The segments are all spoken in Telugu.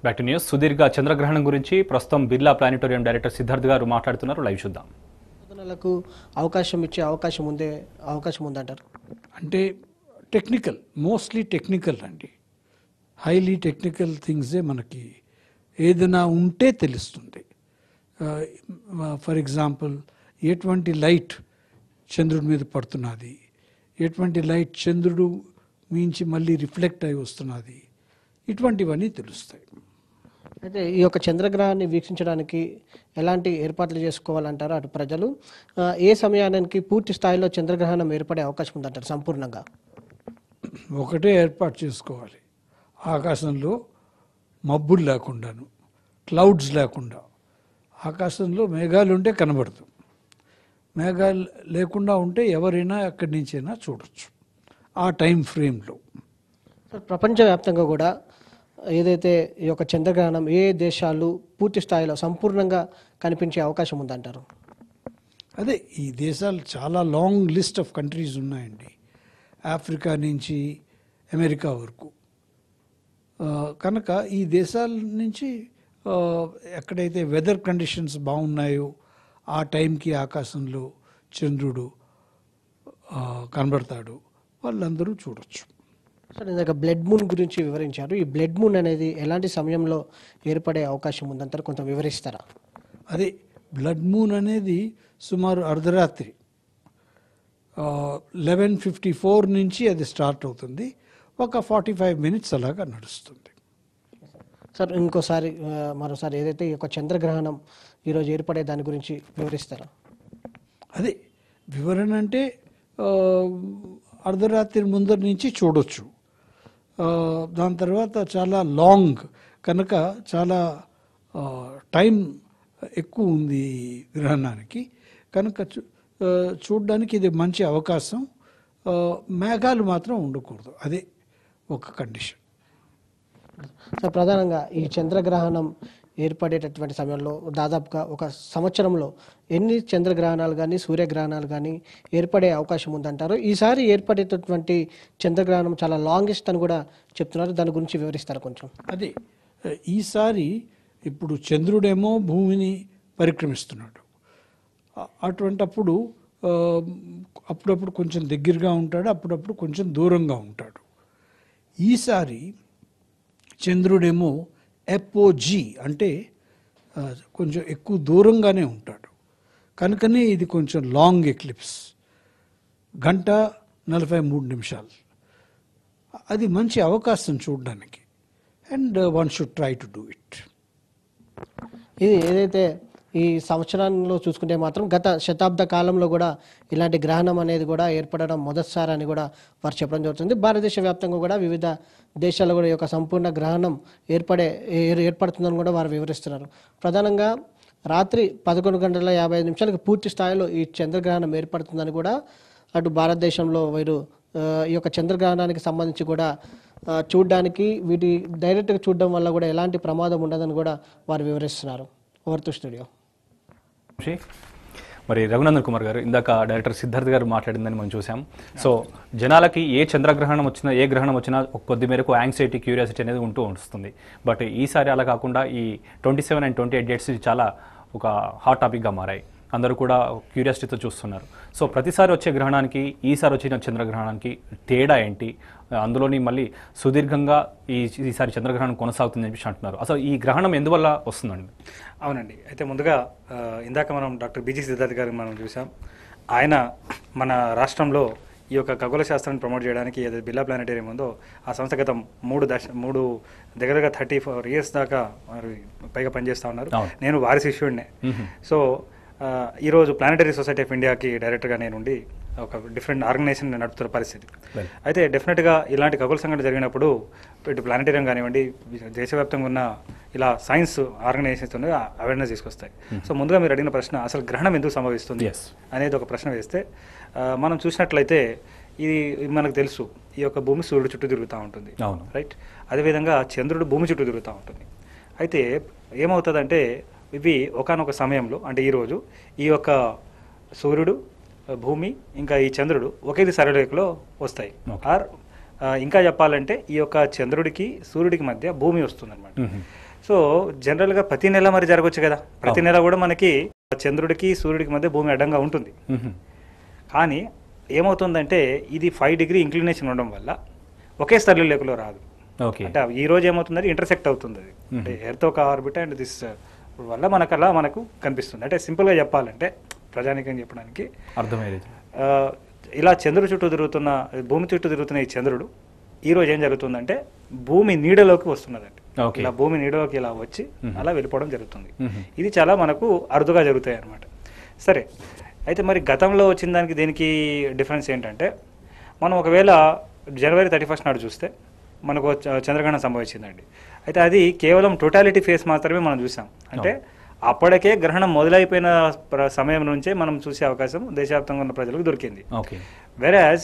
బ్యాక్ టు న్యూస్ సుదీర్ఘ చంద్రగ్రహణం గురించి ప్రస్తుతం బిర్లా ప్లానిటోరియం డైరెక్టర్ సిద్ధార్థ్ గారు మాట్లాడుతున్నారు లైవ్ చూద్దాం పరిశోధనలకు అవకాశం ఇచ్చే అవకాశం ఉందే అవకాశం ఉందంటారు అంటే టెక్నికల్ మోస్ట్లీ టెక్నికల్ అండి హైలీ టెక్నికల్ థింగ్సే మనకి ఏదైనా ఉంటే తెలుస్తుంది ఫర్ ఎగ్జాంపుల్ ఎటువంటి లైట్ చంద్రుడి మీద పడుతున్నది ఎటువంటి లైట్ చంద్రుడు మించి మళ్ళీ రిఫ్లెక్ట్ అయి వస్తున్నది ఇటువంటివన్నీ తెలుస్తాయి అయితే ఈ యొక్క చంద్రగ్రహాన్ని వీక్షించడానికి ఎలాంటి ఏర్పాట్లు చేసుకోవాలంటారు అటు ప్రజలు ఆ, ఏ సమయానికి పూర్తి స్థాయిలో చంద్రగ్రహణం ఏర్పడే అవకాశం ఉందంటారు సంపూర్ణంగా ఒకటే ఏర్పాటు చేసుకోవాలి ఆకాశంలో మబ్బులు లేకుండాను క్లౌడ్స్ లేకుండా ఆకాశంలో మేఘాలు ఉంటే కనబడదు మేఘాలు లేకుండా ఉంటే ఎవరైనా ఎక్కడి నుంచైనా చూడొచ్చు ఆ టైం ఫ్రేమ్లో సార్ ప్రపంచవ్యాప్తంగా కూడా ఏదైతే ఈ యొక్క చంద్రగ్రహణం ఏ దేశాలు పూర్తి స్థాయిలో సంపూర్ణంగా కనిపించే అవకాశం ఉందంటారు అదే ఈ దేశాలు చాలా లాంగ్ లిస్ట్ ఆఫ్ కంట్రీస్ ఉన్నాయండి ఆఫ్రికా నుంచి అమెరికా వరకు ఆ, కనుక ఈ దేశాల నుంచి ఆ, ఎక్కడైతే వెదర్ కండిషన్స్ బాగున్నాయో ఆ టైంకి ఆకాశంలో చంద్రుడు ఆ, కనబడతాడు వాళ్ళందరూ చూడొచ్చు సార్ ఇందాక బ్లడ్ మూన్ గురించి వివరించారు ఈ బ్లడ్ మూన్ అనేది ఎలాంటి సమయంలో ఏర్పడే అవకాశం ఉందంటారు కొంత వివరిస్తారా అదే బ్లడ్ మూన్ అనేది సుమారు అర్ధరాత్రి లెవెన్ ఫిఫ్టీ ఫోర్ నుంచి అది స్టార్ట్ అవుతుంది ఒక ఫార్టీ ఫైవ్ మినిట్స్ అలాగా నడుస్తుంది సార్ ఇంకోసారి ఆ, మరోసారి ఏదైతే ఈ యొక్క చంద్రగ్రహణం ఈరోజు ఏర్పడే దాని గురించి వివరిస్తారా అదే వివరణ అంటే ఆ, అర్ధరాత్రి ముందర నుంచి చూడొచ్చు ఆ, దాని తర్వాత చాలా లాంగ్ కనుక చాలా ఆ, టైం ఎక్కువ ఉంది ఈ గ్రహణానికి కనుక చూ- ఆ, చూడ్డానికి ఇది మంచి అవకాశం ఆ, మేఘాలు మాత్రం ఉండకూడదు అదే ఒక కండిషన్ సార్ ప్రధానంగా ఈ చంద్రగ్రహణం ఏర్పడేటటువంటి సమయంలో దాదాపుగా ఒక సంవత్సరంలో ఎన్ని చంద్రగ్రహణాలు కానీ సూర్యగ్రహణాలు కానీ ఏర్పడే అవకాశం ఉందంటారు ఈసారి ఏర్పడేటటువంటి చంద్రగ్రహణం చాలా లాంగెస్ట్ అని కూడా చెప్తున్నారు దాని గురించి వివరిస్తారు కొంచెం అదే ఈసారి ఇప్పుడు చంద్రుడేమో భూమిని పరిక్రమిస్తున్నాడు అ- అటువంటప్పుడు ఆ, అప్పుడప్పుడు కొంచెం దగ్గరగా ఉంటాడు అప్పుడప్పుడు కొంచెం దూరంగా ఉంటాడు ఈసారి చంద్రుడేమో ఎప్ఓజి అంటే ఆ, కొంచెం ఎక్కువ దూరంగానే ఉంటాడు కనుకనే ఇది కొంచెం లాంగ్ ఎక్లిప్స్ గంట నలభై మూడు నిమిషాలు అది మంచి అవకాశం చూడడానికి and one should try to do it ఇది ఏదైతే ఈ సంవత్సరంలో చూసుకుంటే మాత్రం గత శతాబ్ద కాలంలో కూడా ఇలాంటి గ్రహణం అనేది కూడా ఏర్పడడం మొదటిసారి అని కూడా వారు చెప్పడం జరుగుతుంది భారతదేశ వ్యాప్తంగా కూడా వివిధ దేశాల్లో కూడా ఈ యొక్క సంపూర్ణ గ్రహణం ఏర్పడే ఏర్- ఏర్పడుతుందని కూడా వారు వివరిస్తున్నారు ప్రధానంగా రాత్రి పదకొండు గంటల యాభై ఐదు నిమిషాలకు పూర్తి స్థాయిలో ఈ చంద్రగ్రహణం ఏర్పడుతుందని కూడా అటు భారతదేశంలో వీరు ఆ, ఈ యొక్క చంద్రగ్రహణానికి సంబంధించి కూడా ఆ, చూడ్డానికి వీటి డైరెక్ట్గా చూడడం వల్ల కూడా ఎలాంటి ప్రమాదం ఉండదని కూడా వారు వివరిస్తున్నారు ఓవర్ టు స్టూడియో శ్రీ, మరి రఘునందన్ కుమార్ గారు ఇందాక డైరెక్టర్ సిద్ధార్థ్ గారు మాట్లాడిందని మనం చూసాం సో జనాలకి ఏ చంద్రగ్రహణం వచ్చినా ఏ గ్రహణం వచ్చినా ఒక కొద్ది మేరకు యాంగ్జైటీ క్యూరియాసిటీ అనేది ఉంటూ వస్తుంది బట్ ఈసారి అలా కాకుండా ఈ twenty seven and twenty eight dates చాలా ఒక హాట్ టాపిక్గా మారాయి అందరూ కూడా క్యూరియాసిటీతో చూస్తున్నారు సో ప్రతిసారి వచ్చే గ్రహణానికి ఈసారి వచ్చిన చంద్రగ్రహణానికి తేడా ఏంటి అందులోని మళ్ళీ సుదీర్ఘంగా ఈ ఈసారి చంద్రగ్రహణం కొనసాగుతుందని చెప్పి అంటున్నారు అసలు ఈ గ్రహణం ఎందువల్ల వస్తుందండి అవునండి అయితే ముందుగా ఆ, ఇందాక మనం డాక్టర్ బిజీ సిద్ధార్థ్ గారిని మనం చూసాం ఆయన మన రాష్ట్రంలో ఈ యొక్క ఖగోళ శాస్త్రాన్ని ప్రమోట్ చేయడానికి ఏదైతే బిర్లా ప్లానటేరియం ఉందో ఆ సంస్థ గత మూడు దశ మూడు దగ్గరగా థర్టీ ఫోర్ ఇయర్స్ దాకా వారు పైగా పనిచేస్తూ ఉన్నారు అవును. నేను వారి శిష్యుడినే సో ఆ, ఈరోజు ప్లానటరీ సొసైటీ ఆఫ్ ఇండియాకి డైరెక్టర్గా నేను ఉండి ఒక డిఫరెంట్ ఆర్గనైజేషన్ నడుపుతున్న పరిస్థితి Well. అయితే డెఫినెట్గా ఇలాంటి ఖగోళ సంఘటన జరిగినప్పుడు ఇటు ప్లానటేరియం కానివ్వండి దేశవ్యాప్తంగా ఉన్న ఇలా సైన్స్ ఆర్గనైజేషన్స్ ఉన్నాయి అవేర్నెస్ తీసుకొస్తాయి సో ముందుగా మీరు అడిగిన ప్రశ్న అసలు గ్రహణం ఎందుకు సంభవిస్తుంది Yes. అనేది ఒక ప్రశ్న వేస్తే ఆ, మనం చూసినట్లయితే ఇది మనకు తెలుసు ఈ యొక్క భూమి సూర్యుడు చుట్టూ తిరుగుతూ ఉంటుంది అవును. రైట్ అదేవిధంగా చంద్రుడు భూమి చుట్టూ తిరుగుతూ ఉంటుంది అయితే ఏమవుతుందంటే ఇవి ఒకానొక సమయంలో అంటే ఈరోజు ఈ యొక్క సూర్యుడు భూమి ఇంకా ఈ చంద్రుడు ఒకే సరళరేఖలో వస్తాయి Okay. ఆర్ ఆ, ఇంకా చెప్పాలంటే ఈ యొక్క చంద్రుడికి సూర్యుడికి మధ్య భూమి వస్తుందన్నమాట మ్మ్. సో జనరల్గా ప్రతి నెల మరి జరగవచ్చు కదా ప్రతి నెల కూడా మనకి చంద్రుడికి సూర్యుడికి మధ్య భూమి అడ్డంగా ఉంటుంది మ్మ్. కానీ ఏమవుతుందంటే ఇది ఫైవ్ డిగ్రీ ఇంక్లినేషన్ ఉండడం వల్ల ఒకే స్థలి లేకులో రాదు ఓకే అంటే ఈ రోజు ఏమవుతుందంటే ఇంటర్సెక్ట్ అవుతుంది అది అంటే ఎర్త్ ఒక ఆర్బిట్ అండ్ దిస్ వల్ల మనకు అలా మనకు కనిపిస్తుంది అంటే సింపుల్గా చెప్పాలంటే ప్రజానికం చెప్పడానికి అర్థమయ్యేది ఆ, ఇలా చంద్రుడి చుట్టూ తిరుగుతున్న భూమి చుట్టూ తిరుగుతున్న ఈ చంద్రుడు ఈ రోజు ఏం జరుగుతుందంటే భూమి నీడలోకి వస్తున్నదండి ఓకే. ఇలా భూమి నీడలోకి ఇలా వచ్చి అలా వెళ్ళిపోవడం జరుగుతుంది మ్మ్. ఇది చాలా మనకు అరుదుగా జరుగుతాయి అన్నమాట సరే అయితే మరి గతంలో వచ్చిన దానికి దీనికి డిఫరెన్స్ ఏంటంటే మనం ఒకవేళ జనవరి థర్టీ ఫస్ట్ నాడు చూస్తే మనకు చ- చంద్రగ్రహణం సంభవించిందండి అయితే అది కేవలం టోటాలిటీ ఫేస్ మాత్రమే మనం చూసాం అంటే అప్పటికే గ్రహణం మొదలైపోయిన ప్ర- సమయం నుంచే మనం చూసే అవకాశం దేశవ్యాప్తంగా ఉన్న ప్రజలకు దొరికింది ఓకే వెరాజ్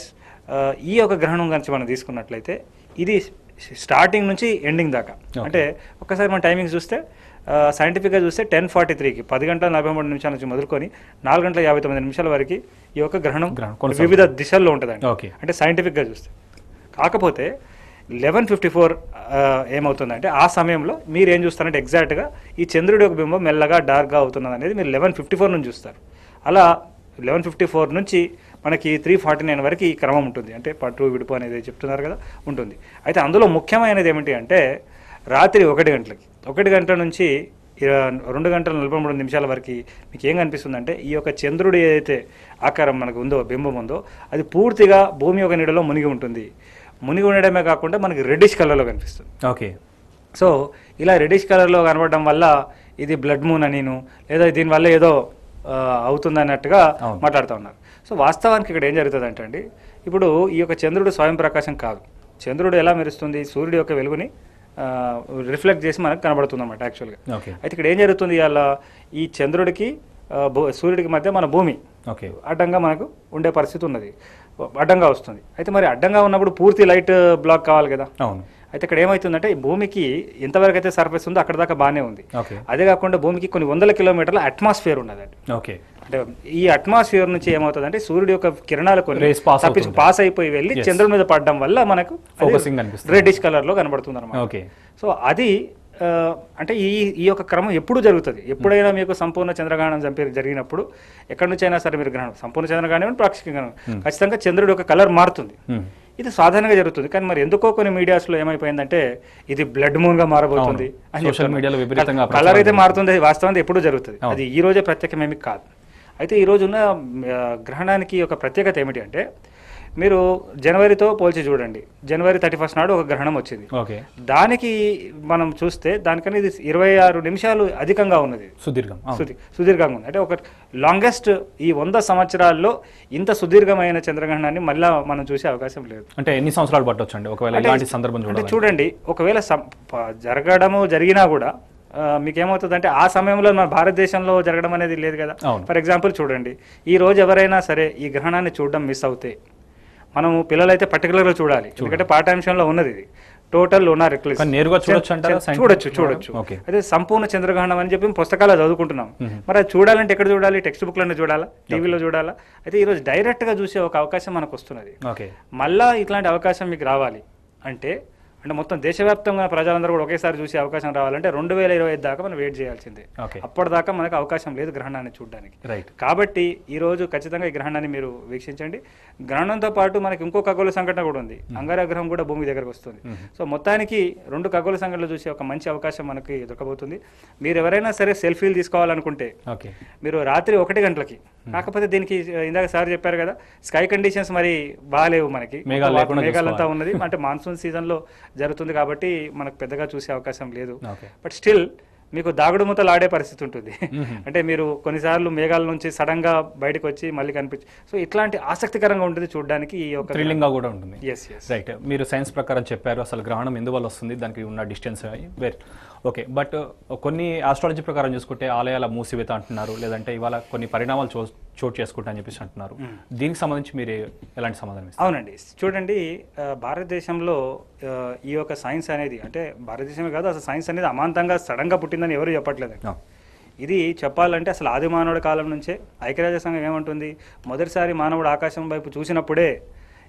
ఈ యొక్క గ్రహణం గురించి మనం తీసుకున్నట్లయితే ఇది స్టార్టింగ్ నుంచి ఎండింగ్ దాకా అంటే ఒక్కసారి మన టైమింగ్ చూస్తే సైంటిఫిక్గా చూస్తే టెన్ ఫార్టీ త్రీకి పది గంటల నలభై మూడు నిమిషాల నుంచి మొదలుకొని నాలుగు గంటల యాభై తొమ్మిది నిమిషాల వరకు ఈ యొక్క గ్రహణం గ్రహణం కొనసాగుతుంది. వివిధ దిశల్లో ఉంటుందండి ఓకే. అంటే సైంటిఫిక్గా చూస్తే కాకపోతే లెవెన్ ఫిఫ్టీ ఫోర్ ఏమవుతుందంటే ఆ సమయంలో మీరు ఏం చూస్తారంటే ఎగ్జాక్ట్గా ఈ చంద్రుడి యొక్క బింబం మెల్లగా డార్క్గా అవుతున్నది అనేది మీరు లెవెన్ ఫిఫ్టీ ఫోర్ నుంచి చూస్తారు అలా లెవెన్ ఫిఫ్టీ ఫోర్ నుంచి మనకి త్రీ ఫార్టీ నైన్ వరకు ఈ క్రమం ఉంటుంది అంటే పట్టు విడుపు అనేది చెప్తున్నారు కదా ఉంటుంది అయితే అందులో ముఖ్యమైనది ఏమిటి అంటే రాత్రి ఒకటి గంటలకి ఒకటి గంటల నుంచి ఇర- రెండు గంటల నలభై మూడు నిమిషాల వరకు మీకు ఏం కనిపిస్తుందంటే ఈ యొక్క చంద్రుడు ఏదైతే ఆకారం మనకు ఉందో బింబం ఉందో అది పూర్తిగా భూమి యొక్క నీడలో మునిగి ఉంటుంది మునిగి ఉండడమే కాకుండా మనకి రెడ్డిష్ కలర్లో కనిపిస్తుంది ఓకే సో ఇలా రెడ్డిష్ కలర్లో కనబడడం వల్ల ఇది బ్లడ్ మూన్ అనిను లేదా దీనివల్ల ఏదో ఆ, అవుతుంది అన్నట్టుగా అవును. మాట్లాడుతూ ఉన్నారు సో వాస్తవానికి ఇక్కడ ఏం జరుగుతుంది అంటే అండి ఇప్పుడు ఈ యొక్క చంద్రుడు స్వయం ప్రకాశం కాదు చంద్రుడు ఎలా మెరుస్తుంది సూర్యుడి యొక్క వెలుగుని రిఫ్లెక్ట్ చేసి మనకు కనబడుతుంది అనమాట యాక్చువల్గా ఓకే అయితే ఇక్కడ ఏం జరుగుతుంది ఇవాళ ఈ చంద్రుడికి ఆ, భూ- సూర్యుడికి మధ్య మన భూమి ఓకే అడ్డంగా మనకు ఉండే పరిస్థితి ఉన్నది అడ్డంగా వస్తుంది అయితే మరి అడ్డంగా ఉన్నప్పుడు పూర్తి లైట్ బ్లాక్ కావాలి కదా అవును అయితే ఇక్కడ ఏమవుతుందంటే ఈ భూమికి ఎంతవరకు అయితే సర్ఫేస్ ఉందో అక్కడ దాకా బాగానే ఉంది ఓకే అదే కాకుండా భూమికి కొన్ని వందల కిలోమీటర్ల అట్మాస్ఫియర్ ఉన్నదండి ఓకే అంటే ఈ అట్మాస్ఫియర్ నుంచి ఏమవుతుందంటే సూర్యుడి యొక్క కిరణాలు కొన్ని Rays pass తప్పించి అవుతుంటాయి. పాస్ అయిపోయి వెళ్ళి Yes. చంద్రుడి మీద పడడం వల్ల మనకు Focusing కనిపిస్తుంది. రెడ్డిష్ కలర్ లో కనబడుతుంది అనమాట ఓకే సో అది ఆ, అంటే ఈ ఈ యొక్క క్రమం ఎప్పుడు జరుగుతుంది ఎప్పుడైనా మీకు సంపూర్ణ చంద్రగ్రహణం చంపి జరిగినప్పుడు ఎక్కడి నుంచి అయినా సరే మీరు గ్రహణం సంపూర్ణ చంద్రగ్రహణం పాక్షిక గ్రహణం ఖచ్చితంగా చంద్రుడి యొక్క కలర్ మారుతుంది మ్మ్. ఇది సాధారణంగా జరుగుతుంది కానీ మరి ఎందుకో కొన్ని మీడియాస్లో ఏమైపోయిందంటే ఇది బ్లడ్ మూన్ గా మారబోతుంది అవును. అని Social చెప్తున్నారు. మీడియాలో విపరీతంగా కలర్ ప్రచారం అయితే మారుతుంది అది వాస్తవానికి ఎప్పుడు జరుగుతుంది అవును. అది ఈ రోజే ప్రత్యేకమేమి కాదు అయితే ఈ రోజు ఉన్న ఆ, గ్రహణానికి ఒక ప్రత్యేకత ఏమిటి అంటే మీరు జనవరితో పోల్చి చూడండి జనవరి థర్టీ ఫస్ట్ నాడు ఒక గ్రహణం వచ్చింది ఓకే దానికి మనం చూస్తే దానికన్నా ఇది ఇరవై ఆరు నిమిషాలు అధికంగా ఉన్నది సుదీర్ఘం అవును. సుదీ సుదీర్ఘంగా ఉంది అంటే ఒక లాంగెస్ట్ ఈ వంద సంవత్సరాల్లో ఇంత సుదీర్ఘమైన చంద్రగ్రహణాన్ని మళ్ళా మనం చూసే అవకాశం లేదు అంటే ఎన్ని సంవత్సరాలు పట్టొచ్చండి ఒకవేళ అంటే- ఇలాంటి సందర్భం అంటే చూడాలి చూడండి ఒకవేళ సం- ప- జరగడము జరిగినా కూడా ఆ, మీకు ఏమవుతుందంటే ఆ సమయంలో మన భారతదేశంలో జరగడం అనేది లేదు కదా అవును. ఫర్ ఎగ్జాంపుల్ చూడండి ఈ రోజు ఎవరైనా సరే ఈ గ్రహణాన్ని చూడడం మిస్ అవుతే మనము పిల్లలైతే పర్టికులర్గా చూడాలి ఎందుకంటే పాఠాంశంలో ఉన్నది ఇది టోటల్ lunar eclipse. కానీ నేరుగా చూడొచ్చు అంటారా? చ- Scientific చూడొచ్చు ద్వారా? చూడొచ్చు ఓకే. అదే సంపూర్ణ చంద్రగ్రహణం అని చెప్పి పుస్తకాలు చదువుకుంటున్నాం మరి అది చూడాలంటే ఎక్కడ చూడాలి టెక్స్ట్ బుక్లోనే చూడాలా టీవీలో చూడాలా అయితే ఈరోజు డైరెక్ట్గా చూసే ఒక అవకాశం మనకు వస్తున్నది ఓకే మళ్ళా ఇట్లాంటి అవకాశం మీకు రావాలి అంటే అంటే మొత్తం దేశవ్యాప్తంగా ప్రజలందరూ కూడా ఒకేసారి చూసే అవకాశం రావాలంటే రెండు వేల ఇరవై ఐదు దాకా మనం వెయిట్ చేయాల్సిందే ఓకే అప్పటిదాకా మనకు అవకాశం లేదు గ్రహణాన్ని చూడడానికి రైట్ కాబట్టి ఈ రోజు ఖచ్చితంగా ఈ గ్రహణాన్ని మీరు వీక్షించండి గ్రహణంతో పాటు మనకి ఇంకో ఖగోళ సంఘటన కూడా ఉంది అంగార గ్రహం కూడా భూమి దగ్గరకు వస్తుంది సో మొత్తానికి రెండు ఖగోళ సంఘటనలు చూసే ఒక మంచి అవకాశం మనకి దొరకబోతుంది మీరు ఎవరైనా సరే సెల్ఫీలు తీసుకోవాలనుకుంటే ఓకే మీరు రాత్రి ఒకటి గంటలకి కాకపోతే దీనికి ఆ, ఇందాక సార్ చెప్పారు కదా స్కై కండిషన్స్ మరి బాగాలేవు మనకి మేఘాలు వా- లేకుండా మేఘాలంతా ఉన్నది అంటే మాన్సూన్ సీజన్ లో జరుగుతుంది కాబట్టి మనకు పెద్దగా చూసే అవకాశం లేదు ఓకే బట్ స్టిల్ మీకు దాగుడు మూతలు ఆడే పరిస్థితి ఉంటుంది అంటే మీరు కొన్నిసార్లు మేఘాల నుంచి సడన్ గా బయటకు వచ్చి మళ్ళీ కనిపించి సో ఇట్లాంటి ఆసక్తికరంగా ఉంటుంది చూడడానికి ఈ యొక్క థ్రిల్లింగ్ గా కూడా ఉంటుంది ఎస్ ఎస్ రైట్ మీరు సైన్స్ ప్రకారం చెప్పారు అసలు గ్రహణం ఎందువల్ల వస్తుంది దానికి ఉన్న డిస్టెన్స్ వేర్ ఓకే బట్ కొన్ని ఆస్ట్రాలజీ ప్రకారం చూసుకుంటే ఆలయాల మూసివేత అంటున్నారు లేదంటే ఇవాళ కొన్ని పరిణామాలు చో చోటు చేసుకుంటా అని చెప్పేసి అంటున్నారు దీనికి సంబంధించి మీరు ఎలాంటి సమాధానం ఇస్తారు అవునండి చూడండి ఆ, భారతదేశంలో ఆ, ఈ యొక్క సైన్స్ అనేది అంటే భారతదేశమే కాదు అసలు సైన్స్ అనేది అమాంతంగా సడన్గా పుట్టిందని ఎవరు చెప్పట్లేదండి ఆ, ఇది చెప్పాలంటే అసలు ఆది మానవుడి కాలం నుంచే ఐక్యరాజ్య సంఘం ఏమంటుంది మొదటిసారి మానవుడు ఆకాశం వైపు చూసినప్పుడే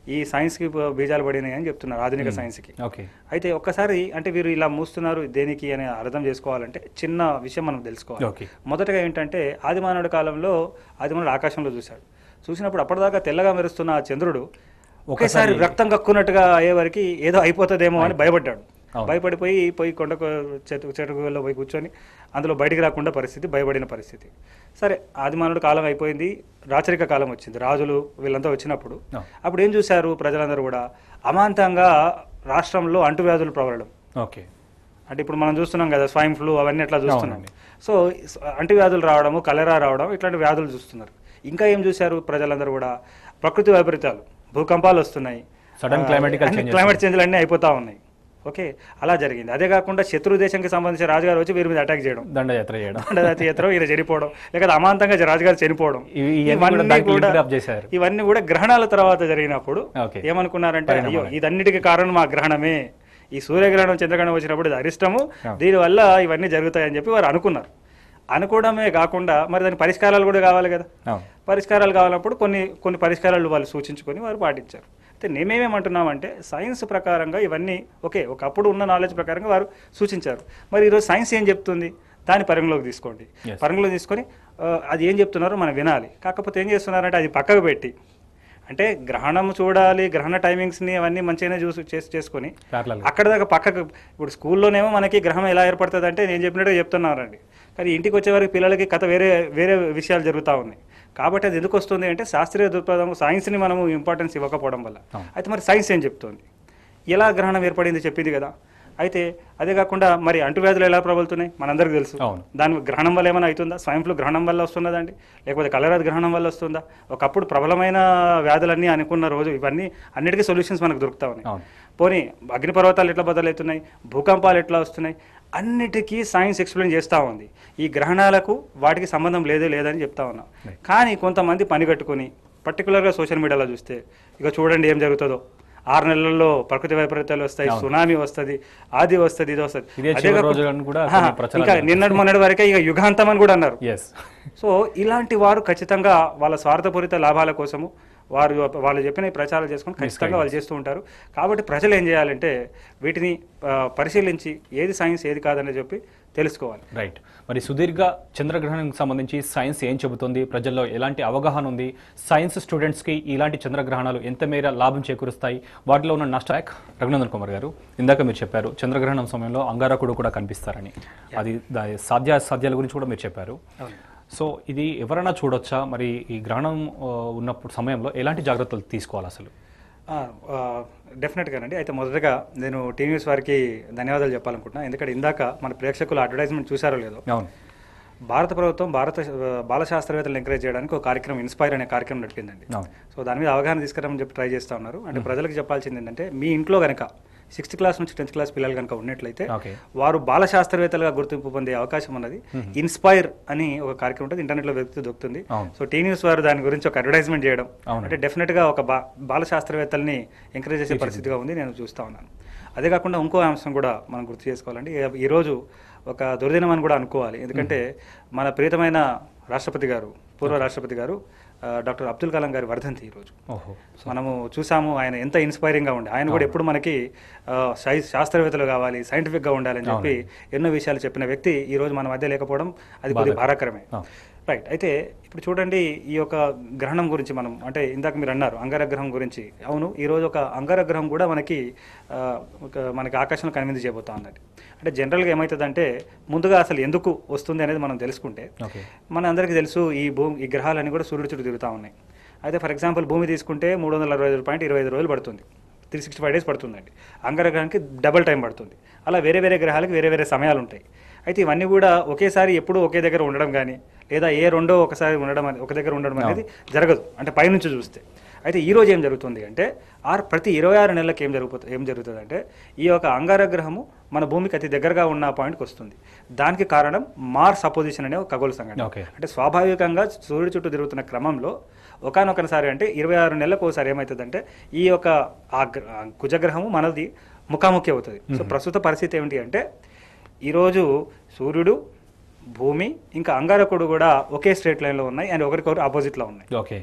ఈ సైన్స్కి బీజాలు పడినాయి అని చెప్తున్నారు ఆధునిక సైన్స్కి ఓకే అయితే ఒక్కసారి అంటే వీరు ఇలా మూస్తున్నారు దేనికి అని అర్థం చేసుకోవాలంటే చిన్న విషయం మనం తెలుసుకోవాలి ఓకే. మొదటగా ఏంటంటే ఆదిమానవుడి కాలంలో ఆదిమానుడు ఆకాశంలో చూశాడు చూసినప్పుడు అప్పటిదాకా తెల్లగా మెరుస్తున్న ఆ చంద్రుడు ఒకేసారి రక్తం కక్కున్నట్టుగా అయ్యే వరకు ఏదో అయిపోతుందేమో అని భయపడ్డాడు అవును. భయపడిపోయి పోయి కొండకు చెట్టు చెట్టుకుల్లో పోయి కూర్చొని అందులో బయటికి రాకుండా పరిస్థితి భయపడిన పరిస్థితి సరే ఆదిమానుడు కాలం అయిపోయింది రాచరిక కాలం వచ్చింది రాజులు వీళ్ళంతా వచ్చినప్పుడు అవును. అప్పుడు ఏం చూశారు ప్రజలందరూ కూడా అమాంతంగా రాష్ట్రంలో అంటువ్యాధులు ప్రబలడం ఓకే అంటే ఇప్పుడు మనం చూస్తున్నాం కదా స్వైన్ ఫ్లూ అవన్నీ ఎట్లా చూస్తున్నాం సో అంటువ్యాధులు రావడము కలరా రావడం ఇట్లాంటి వ్యాధులు చూస్తున్నారు ఇంకా ఏం చూశారు ప్రజలందరూ కూడా ప్రకృతి వైపరీత్యాలు భూకంపాలు వస్తున్నాయి Sudden climatical అన్ని changes. క్లైమేట్ చేంజ్లు అన్నీ అయిపోతా ఉన్నాయి ఓకే అలా జరిగింది అదే కాకుండా శత్రు దేశంకి సంబంధించిన రాజుగారు వచ్చి వీరి మీద అటాక్ చేయడం దండయాత్ర చేయడం దండయాత్ర ఈయన చనిపోవడం లేకపోతే అమాంతంగా రాజుగారు చనిపోవడం ఇవి- ఇవన్నీ కూడా దానికి link up చేశారు. ఇవన్నీ కూడా గ్రహణాల తర్వాత జరిగినప్పుడు ఓకే. ఏమనుకున్నారంటే అయ్యో ఇదన్నిటికీ కారణం మా గ్రహణమే ఈ సూర్యగ్రహణం చంద్రగ్రహణం వచ్చినప్పుడు ఇది అరిష్టము దీనివల్ల ఇవన్నీ జరుగుతాయని చెప్పి వారు అనుకున్నారు అనుకోవడమే కాకుండా మరి దాని పరిష్కారాలు కూడా కావాలి కదా అవును పరిష్కారాలు కావాలన్నప్పుడు కొన్ని కొన్ని పరిష్కారాలు వాళ్ళు సూచించుకొని వారు పాటించారు అయితే మేమేమంటున్నామంటే సైన్స్ ప్రకారంగా ఇవన్నీ ఓకే ఒకప్పుడు ఉన్న నాలెడ్జ్ ప్రకారంగా వారు సూచించారు మరి ఈరోజు సైన్స్ ఏం చెప్తుంది దాన్ని పరిగణలోకి తీసుకోండి Yes. పరిగణలోకి తీసుకొని ఆ, అది ఏం చెప్తున్నారో మనం వినాలి కాకపోతే ఏం చేస్తున్నారంటే అది పక్కకు పెట్టి అంటే గ్రహణం చూడాలి గ్రహణ టైమింగ్స్ని అవన్నీ మంచిగానే చూసి చేసి చేసుకొని Parallel గా. అక్కడ దాకా పక్కకు ఇప్పుడు స్కూల్లోనేమో మనకి గ్రహం ఎలా ఏర్పడుతుంది అంటే నేను చెప్పినట్టు చెప్తున్నారండి కానీ ఇంటికి వచ్చే వరకు పిల్లలకి కథ వేరే వేరే విషయాలు జరుగుతూ ఉన్నాయి కాబట్టి అది ఎందుకు వస్తుంది అంటే శాస్త్రీయ దృక్పథం సైన్స్ని మనము ఇంపార్టెన్స్ ఇవ్వకపోవడం వల్ల అవును. అయితే మరి సైన్స్ ఏం చెప్తోంది ఎలా గ్రహణం ఏర్పడింది చెప్పింది కదా అయితే అదే కాకుండా మరి అంటువ్యాధులు ఎలా ప్రబలుతున్నాయి మనందరికీ తెలుసు అవును. దాని గ్రహణం వల్ల ఏమైనా అవుతుందా స్వైన్ ఫ్లూ గ్రహణం వల్ల వస్తున్నదండి లేకపోతే కలరాది గ్రహణం వల్ల వస్తుందా ఒకప్పుడు ప్రబలమైన వ్యాధులన్నీ అనుకున్న రోజు ఇవన్నీ అన్నిటికీ సొల్యూషన్స్ మనకు దొరుకుతా ఉన్నాయి అవును. పోనీ అగ్నిపర్వతాలు ఎట్లా బదులవుతున్నాయి భూకంపాలు ఎట్లా వస్తున్నాయి అన్నిటికీ సైన్స్ ఎక్స్ప్లెయిన్ చేస్తూ ఉంది ఈ గ్రహణాలకు వాటికి సంబంధం లేదే లేదని చెప్తా ఉన్నాం కానీ కొంతమంది పని కట్టుకొని పర్టికులర్గా సోషల్ మీడియాలో చూస్తే ఇక చూడండి ఏం జరుగుతుందో ఆరు నెలల్లో ప్రకృతి వైపరీత్యాలు వస్తాయి సునామీ వస్తుంది ఆది వస్తుంది ఇది వస్తుంది ఇదే అదే చివరి కాకుండా- రోజులను కూడా ఆహా, కొన్ని ప్రచారాలు ఇంకా నిన్నటి మొన్నటి వరకే ఇక యుగాంతం అని కూడా అన్నారు ఎస్ సో ఇలాంటి వారు ఖచ్చితంగా వాళ్ళ స్వార్థపూరిత లాభాల కోసము వారు వాళ్ళు చెప్పిన ఈ ప్రచారాలు చేసుకొని ఖచ్చితంగా వాళ్ళు చేస్తూ ఉంటారు కాబట్టి ప్రజలు ఏం చేయాలంటే వీటిని ఆ, పరిశీలించి ఏది సైన్స్ ఏది కాదని చెప్పి తెలుసుకోవాలి రైట్ మరి సుదీర్ఘ చంద్రగ్రహణానికి సంబంధించి సైన్స్ ఏం చెబుతుంది ప్రజల్లో ఎలాంటి అవగాహన ఉంది సైన్స్ స్టూడెంట్స్కి ఇలాంటి చంద్రగ్రహణాలు ఎంత మేర లాభం చేకూరుస్తాయి వాటిలో ఉన్న నష్ట రఘునందన్ కుమార్ గారు ఇందాక మీరు చెప్పారు చంద్రగ్రహణం సమయంలో అంగారకుడు కూడా కనిపిస్తారని అది దాని సాధ్య సాధ్యాల గురించి కూడా మీరు చెప్పారు సో ఇది ఎవరైనా చూడొచ్చా మరి ఈ గ్రహణం ఆ, ఉన్నప్పుడు సమయంలో ఎలాంటి జాగ్రత్తలు తీసుకోవాలి అసలు డెఫినెట్గానండి అయితే మొదటగా నేను టీవీస్ వారికి ధన్యవాదాలు చెప్పాలనుకుంటున్నాను ఎందుకంటే ఇందాక మన ప్రేక్షకులు అడ్వర్టైజ్మెంట్ చూసారో లేదో అవును భారత ప్రభుత్వం భారత బాల శాస్త్రవేత్తలు ఎంకరేజ్ చేయడానికి ఒక కార్యక్రమం ఇన్స్పైర్ అనే కార్యక్రమం నడిపిందండి అవును సో దాని మీద అవగాహన తీసుకురామని చెప్పి ట్రై చేస్తూ ఉన్నారు అంటే ప్రజలకు చెప్పాల్సింది ఏంటంటే మీ ఇంట్లో కనుక సిక్స్త్ క్లాస్ నుంచి టెన్త్ క్లాస్ పిల్లలు కనుక ఉన్నట్లయితే ఓకే వారు బాల శాస్త్రవేత్తలుగా గుర్తింపు పొందే అవకాశం ఉన్నది ఇన్స్పైర్ అని ఒక కార్యక్రమం ఉంటుంది ఇంటర్నెట్లో వెతికి దొరుకుతుంది అవును. సో టీ న్యూస్ వారు దాని గురించి ఒక అడ్వర్టైజ్మెంట్ చేయడం అవును. అంటే డెఫినెట్గా ఒక బా బాల శాస్త్రవేత్తల్ని ఎంకరేజ్ చేసే పరిస్థితిగా ఉంది నేను చూస్తూ ఉన్నాను అదే కాకుండా ఇంకో అంశం కూడా మనం గుర్తు చేసుకోవాలండి ఈ- ఈరోజు ఒక దుర్దినం అని కూడా అనుకోవాలి ఎందుకంటే మన ప్రియతమైన రాష్ట్రపతి గారు పూర్వ రాష్ట్రపతి గారు ఆ, డాక్టర్ అబ్దుల్ కలాం గారి వర్ధంతి ఈరోజు ఓహో మనము చూసాము ఆయన ఎంత ఇన్స్పైరింగ్గా ఉండే ఆయన కూడా ఎప్పుడు మనకి ఆ, శై- శాస్త్రవేత్తలు కావాలి సైంటిఫిక్గా ఉండాలని చెప్పి ఎన్నో విషయాలు చెప్పిన వ్యక్తి ఈ రోజు మన మధ్య లేకపోవడం అది కొద్దిగా బాధాకరమే అవును. రైట్ అయితే ఇప్పుడు చూడండి ఈ యొక్క గ్రహణం గురించి మనం అంటే ఇందాక మీరు అన్నారు అంగారగ్రహం గురించి అవును ఈరోజు ఒక అంగారగ్రహం కూడా మనకి ఆ, ఒక మనకి ఆకాశంలో కనిపించి చేయబోతా ఉందండి అంటే జనరల్గా ఏమవుతుందంటే ముందుగా అసలు ఎందుకు వస్తుంది అనేది మనం తెలుసుకుంటే ఓకే మన అందరికీ తెలుసు ఈ భూమి ఈ గ్రహాలన్నీ కూడా సూర్యుడి చుట్టూ తిరుగుతూ ఉన్నాయి అయితే ఫర్ ఎగ్జాంపుల్ భూమి తీసుకుంటే మూడు వందల అరవై ఐదు పాయింట్ ఇరవై ఐదు రోజులు పడుతుంది త్రీ సిక్స్టీ ఫైవ్ డేస్ పడుతుందండి అంగారగ్రహానికి డబల్ టైం పడుతుంది అలా వేరే వేరే గ్రహాలకు వేరే వేరే సమయాలు ఉంటాయి అయితే ఇవన్నీ కూడా ఒకేసారి ఎప్పుడూ ఒకే దగ్గర ఉండడం కానీ లేదా ఏ రెండో ఒకసారి ఉండడం అనే- ఒక దగ్గర ఉండడం అనేది జరగదు అంటే పైనుంచి చూస్తే అయితే ఈ రోజు ఏం జరుగుతుంది అంటే ఆరు ప్రతి ఇరవై ఆరు నెలలకు ఏం జరుగుతుంది ఏం జరుగుతుంది అంటే ఈ యొక్క అంగారగ్రహము మన భూమికి అతి దగ్గరగా ఉన్న పాయింట్కి వస్తుంది దానికి కారణం మార్స్ అపోజిషన్ అనే ఒక ఖగోళ సంఘటన ఓకే. అంటే స్వాభావికంగా సూర్యుడి చుట్టూ తిరుగుతున్న క్రమంలో ఒకనొకసారి అంటే ఇరవై ఆరు నెలలకు ఒకసారి ఏమవుతుందంటే ఈ యొక్క ఆ గ్ర- ఆ కుజగ్రహము మనది ముఖాముఖి అవుతుంది సో ప్రస్తుత పరిస్థితి ఏమిటి అంటే ఈరోజు సూర్యుడు భూమి ఇంకా అంగారకుడు కూడా ఒకే స్ట్రేట్ లైన్లో ఉన్నాయి అండ్ ఒకరికొకరు ఆపోజిట్లో ఉన్నాయి ఓకే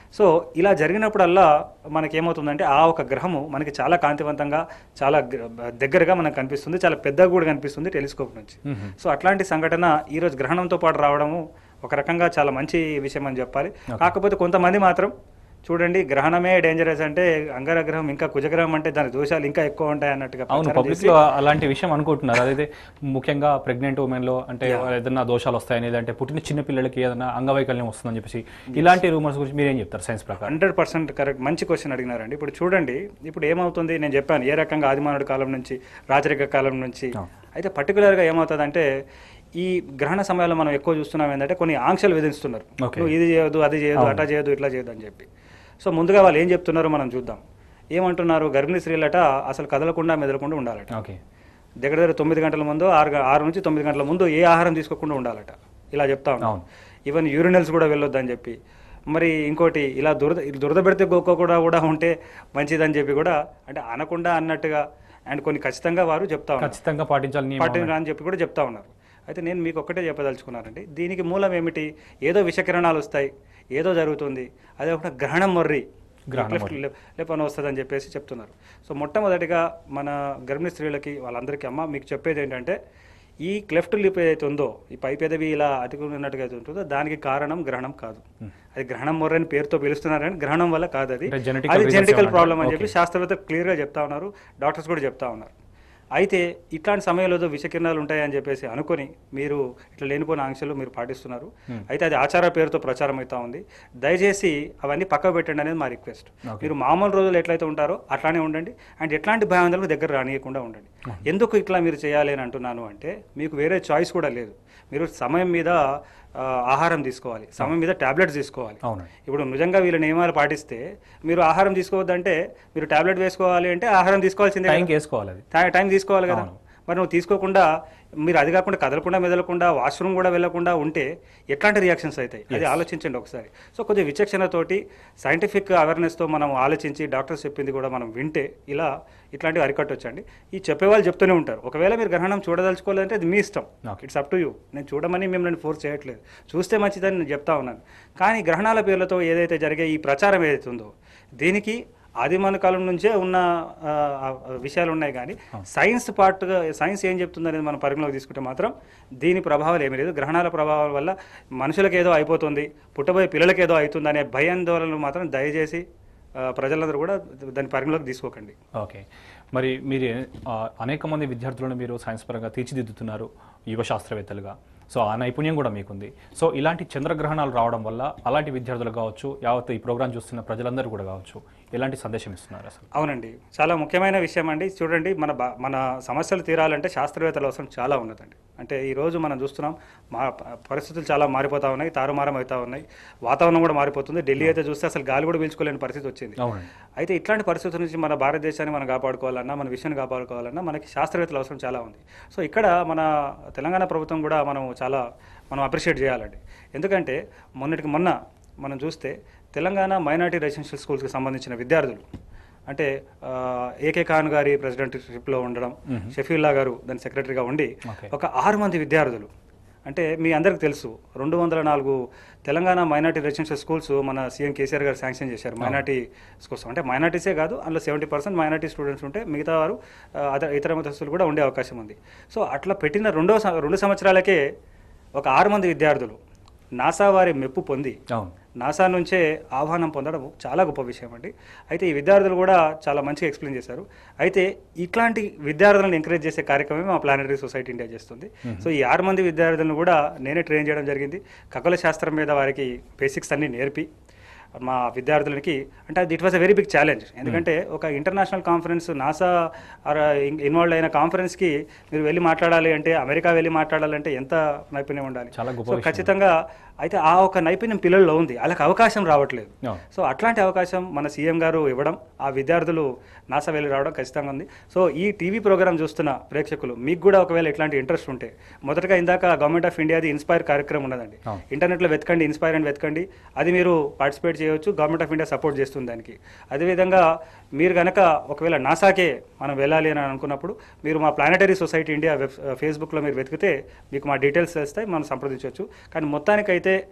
సో ఇలా జరిగినప్పుడల్లా మనకి ఏమవుతుందంటే ఆ ఒక గ్రహము మనకి చాలా కాంతివంతంగా చాలా గ్ర- దగ్గరగా మనకు కనిపిస్తుంది చాలా పెద్దగా కూడా కనిపిస్తుంది టెలిస్కోప్ నుంచి సో అట్లాంటి సంఘటన ఈరోజు గ్రహణంతో పాటు రావడము ఒక రకంగా చాలా మంచి విషయం అని చెప్పాలి కాకపోతే కొంతమంది మాత్రం చూడండి గ్రహణమే డేంజరస్ అంటే అంగారగ్రహం ఇంకా కుజగ్రహం అంటే దాని దోషాలు ఇంకా ఎక్కువ ఉంటాయి అన్నట్టుగా అవును ప్రచారం పబ్లిక్ చేసి- లో అలాంటి విషయం అనుకుంటున్నారు అదైతే ముఖ్యంగా ప్రెగ్నెంట్ ఉమెన్ లో అంటే ఏదైనా దోషాలు వస్తాయని లేదంటే పుట్టిన చిన్న పిల్లలకి ఏదైనా అంగవైకల్యం వస్తుందని చెప్పేసి ఇలాంటి రూమర్స్ గురించి మీరేం చెప్తారు సైన్స్ ప్రకారం హండ్రెడ్ పర్సెంట్ కరెక్ట్ మంచి క్వశ్చన్ అడిగినారండి ఇప్పుడు చూడండి ఇప్పుడు ఏమవుతుంది నేను చెప్పాను ఏ రకంగా ఆదిమానుడి కాలం నుంచి రాజరిక కాలం నుంచి అయితే పర్టికులర్గా ఏమవుతుందంటే ఈ గ్రహణ సమయాల్లో మనం ఎక్కువ చూస్తున్నాం ఏంటంటే కొన్ని ఆంక్షలు విధిస్తున్నారు Okay. నువ్వు ఇది చేయదు అది చేయదు అట్లా చేయదు ఇట్లా చేయదు అని చెప్పి సో ముందుగా వాళ్ళు ఏం చెప్తున్నారో మనం చూద్దాం ఏమంటున్నారు గర్భిణీ స్త్రీలట అసలు కదలకుండా మెదలకుండా ఉండాలట ఓకే దగ్గర దగ్గర తొమ్మిది గంటల ముందు ఆరు గ- ఆరు నుంచి తొమ్మిది గంటల ముందు ఏ ఆహారం తీసుకోకుండా ఉండాలట ఇలా చెప్తా ఉన్నాం అవును. ఈవెన్ యూరినల్స్ కూడా వెళ్ళొద్దని చెప్పి మరి ఇంకోటి ఇలా దురద దురద పెడితే గోకో కూడా కూడా ఉంటే మంచిదని చెప్పి కూడా అంటే అనకుండా అన్నట్టుగా అండ్ కొన్ని ఖచ్చితంగా వారు చెప్తా ఉన్నారు ఖచ్చితంగా పాటించాలి నియమం పాటించరా అని చెప్పి కూడా చెప్తా ఉన్నారు అయితే నేను మీకు ఒక్కటే చెప్పదలుచుకున్నానండి దీనికి మూలం ఏమిటి ఏదో విషకిరణాలు వస్తాయి ఏదో జరుగుతుంది అదే ఒక గ్రహణం మొర్రి గ్రహణం లేపని వస్తుందని చెప్పేసి చెప్తున్నారు సో మొట్టమొదటిగా మన గర్భిణీ స్త్రీలకి వాళ్ళందరికీ అమ్మ మీకు చెప్పేది ఏంటంటే ఈ క్లెఫ్ట్ లిప్ ఏదైతే ఉందో ఈ పై పెదవి ఇలా అతుకున్నట్టుగా అయితే ఉంటుందో దానికి కారణం గ్రహణం కాదు అది గ్రహణం మొర్ర అని పేరుతో పిలుస్తున్నారని గ్రహణం వల్ల కాదు అది అంటే genetical అది reasons జెనెటికల్ ఏమన్నా ప్రాబ్లం అని ఉంటాయా? చెప్పి శాస్త్రవేత్త క్లియర్గా చెప్తా ఉన్నారు డాక్టర్స్ కూడా చెప్తా ఉన్నారు అయితే ఇట్లాంటి సమయంలో ఏదో విషకిరణాలు ఉంటాయని చెప్పేసి అనుకొని మీరు ఇట్లా లేనిపోయిన ఆంక్షలు మీరు పాటిస్తున్నారు అయితే అది ఆచార పేరుతో ప్రచారం అవుతా ఉంది దయచేసి అవన్నీ పక్క పెట్టండి అనేది మా రిక్వెస్ట్ మీరు మామూలు రోజులు ఎట్లయితే ఉంటారో అట్లానే ఉండండి అండ్ ఎట్లాంటి భయాందోళనకు దగ్గర రానియకుండా ఉండండి ఎందుకు ఇట్లా మీరు చేయాలి అని అంటున్నాను అంటే మీకు వేరే చాయిస్ కూడా లేదు మీరు సమయం మీద ఆ, ఆహారం తీసుకోవాలి సమయం మీద టాబ్లెట్స్ తీసుకోవాలి అవునండి ఇప్పుడు నిజంగా వీళ్ళ నియమాలు పాటిస్తే మీరు ఆహారం తీసుకోవద్దంటే మీరు టాబ్లెట్ వేసుకోవాలి అంటే ఆహారం తీసుకోవాల్సిందే టైంకి వేసుకోవాలి అది టై- టైం తీసుకోవాలి కదా మరి నువ్వు తీసుకోకుండా మీరు అది కాకుండా కదలకుండా మెదలకుండా వాష్రూమ్ కూడా వెళ్ళకుండా ఉంటే ఎట్లాంటి రియాక్షన్స్ అవుతాయి అది ఆలోచించండి ఒకసారి సో కొద్దిగా విచక్షణతోటి సైంటిఫిక్ అవేర్నెస్తో మనం ఆలోచించి డాక్టర్స్ చెప్పింది కూడా మనం వింటే ఇలా ఇట్లాంటివి అరికట్టొచ్చండి ఈ చెప్పేవాళ్ళు చెప్తూనే ఉంటారు ఒకవేళ మీరు గ్రహణం చూడదలుచుకోవాలంటే అది మీ ఇష్టం Okay. It's up to you నేను చూడమని మిమ్మల్ని ఫోర్స్ చేయట్లేదు చూస్తే మంచిదని నేను చెప్తా ఉన్నాను కానీ గ్రహణాల పేర్లతో ఏదైతే జరిగే ఈ ప్రచారం ఏదైతే ఉందో దీనికి ఆదిమాన కాలం నుంచే ఉన్న ఆ, ఆ, విషయాలు ఉన్నాయి కానీ సైన్స్ పార్ట్గా సైన్స్ ఏం చెప్తుంది అనేది మనం పరిగణలోకి తీసుకుంటే మాత్రం దీని ప్రభావాలు ఏమీ లేదు గ్రహణాల ప్రభావాల వల్ల మనుషులకు ఏదో అయిపోతుంది పుట్టబోయే పిల్లలకి ఏదో అవుతుంది అనే భయాందోళనలు మాత్రం దయచేసి ఆ, ప్రజలందరూ కూడా దాని పరిగణలోకి తీసుకోకండి ఓకే మరి మీరు ఆ, అనేక మంది విద్యార్థులను మీరు సైన్స్ పరంగా తీర్చిదిద్దుతున్నారు యువ శాస్త్రవేత్తలుగా సో ఆ నైపుణ్యం కూడా మీకుంది సో ఇలాంటి చంద్రగ్రహణాలు రావడం వల్ల అలాంటి విద్యార్థులు కావచ్చు యావత్ ఈ ప్రోగ్రాం చూస్తున్న ప్రజలందరూ కూడా కావచ్చు ఎలాంటి సందేశం ఇస్తున్నారు అసలు అవునండి చాలా ముఖ్యమైన విషయం అండి చూడండి మన బా- మన సమస్యలు తీరాలంటే శాస్త్రవేత్తల అవసరం చాలా ఉన్నదండి అంటే ఈ రోజు మనం చూస్తున్నాం మా ప- పరిస్థితులు చాలా మారిపోతా ఉన్నాయి తారుమారం అవుతా ఉన్నాయి వాతావరణం కూడా మారిపోతుంది ఢిల్లీ అయితే చూస్తే అసలు గాలి కూడా పీల్చుకోలేని పరిస్థితి వచ్చింది అవునండి అయితే ఇట్లాంటి పరిస్థితుల నుంచి మన భారతదేశాన్ని మనం కాపాడుకోవాలన్నా మన విషయాన్ని కాపాడుకోవాలన్నా మనకి శాస్త్రవేత్తల అవసరం చాలా ఉంది సో ఇక్కడ మన తెలంగాణ ప్రభుత్వం కూడా మనం చాలా మనం అప్రిషియేట్ చేయాలండి ఎందుకంటే మొన్నటికి మొన్న మనం చూస్తే తెలంగాణ మైనార్టీ రెసిడెన్షియల్ స్కూల్స్కి సంబంధించిన విద్యార్థులు అంటే ఆ, ఏకే ఖాన్ గారి ప్రెసిడెంట్షిప్లో ఉండడం షఫీల్లా గారు దాని సెక్రటరీగా ఉండి Okay. ఒక ఆరు మంది విద్యార్థులు అంటే మీ అందరికి తెలుసు రెండు వందల నాలుగు తెలంగాణ మైనార్టీ రెసిడెన్షియల్ స్కూల్స్ మన సీఎం కేసీఆర్ గారు శాంక్షన్ చేశారు మైనార్టీ స్కూల్స్ అంటే మైనార్టీసే కాదు అందులో సెవెంటీ పర్సెంట్ మైనార్టీ స్టూడెంట్స్ ఉంటే మిగతా వారు ఆ, అద- ఇతర మతస్థులు కూడా ఉండే అవకాశం ఉంది సో అట్లా పెట్టిన రెండో సం- రెండు సంవత్సరాలకే ఒక ఆరు మంది విద్యార్థులు నాసా వారి మెప్పు పొంది అవును నాసా నుంచే ఆహ్వానం పొందడం చాలా గొప్ప విషయం అండి అయితే ఈ విద్యార్థులు కూడా చాలా మంచిగా ఎక్స్ప్లెయిన్ చేశారు అయితే ఇట్లాంటి విద్యార్థులను ఎంకరేజ్ చేసే కార్యక్రమమే మా ప్లానటరీ సొసైటీ ఇండియా చేస్తుంది సో ఈ ఆరు మంది విద్యార్థులను కూడా నేనే ట్రైన్ చేయడం జరిగింది ఖగోళ శాస్త్రం మీద వారికి బేసిక్స్ అన్ని నేర్పి మా విద్యార్థులకి అంటే అది it was a very big challenge ఎందుకంటే ఒక ఇంటర్నేషనల్ కాన్ఫరెన్స్ నాసా ఇన్వాల్వ్ అయిన కాన్ఫరెన్స్కి మీరు వెళ్ళి మాట్లాడాలి అంటే అమెరికా వెళ్ళి మాట్లాడాలంటే ఎంత నైపుణ్యం ఉండాలి చాలా గొప్ప సో విషయం. ఖచ్చితంగా అయితే ఆ ఒక నైపుణ్యం పిల్లల్లో ఉంది వాళ్ళకి అవకాశం రావట్లేదు అవును. సో అట్లాంటి అవకాశం మన సీఎం గారు ఇవ్వడం ఆ విద్యార్థులు నాసా వెళ్ళి రావడం ఖచ్చితంగా ఉంది సో ఈ టీవీ ప్రోగ్రామ్ చూస్తున్న ప్రేక్షకులు మీకు కూడా ఒకవేళ ఇట్లాంటి ఇంట్రెస్ట్ ఉంటే మొదటగా ఇందాక గవర్నమెంట్ ఆఫ్ ఇండియాది ఇన్స్పైర్ కార్యక్రమం ఉన్నదండి అవును. ఇంటర్నెట్లో వెతకండి ఇన్స్పైర్ అని వెతకండి అది మీరు పార్టిసిపేట్ చేయవచ్చు గవర్నమెంట్ ఆఫ్ ఇండియా సపోర్ట్ చేస్తుంది దానికి అదేవిధంగా మీరు కనుక ఒకవేళ నాసాకే మనం వెళ్ళాలి అని అనుకున్నప్పుడు మీరు మా ప్లానటరీ సొసైటీ ఇండియా వెబ్ ఫేస్బుక్లో మీరు వెతికితే మీకు మా డీటెయిల్స్ వస్తాయి మనం సంప్రదించవచ్చు కానీ మొత్తానికైతే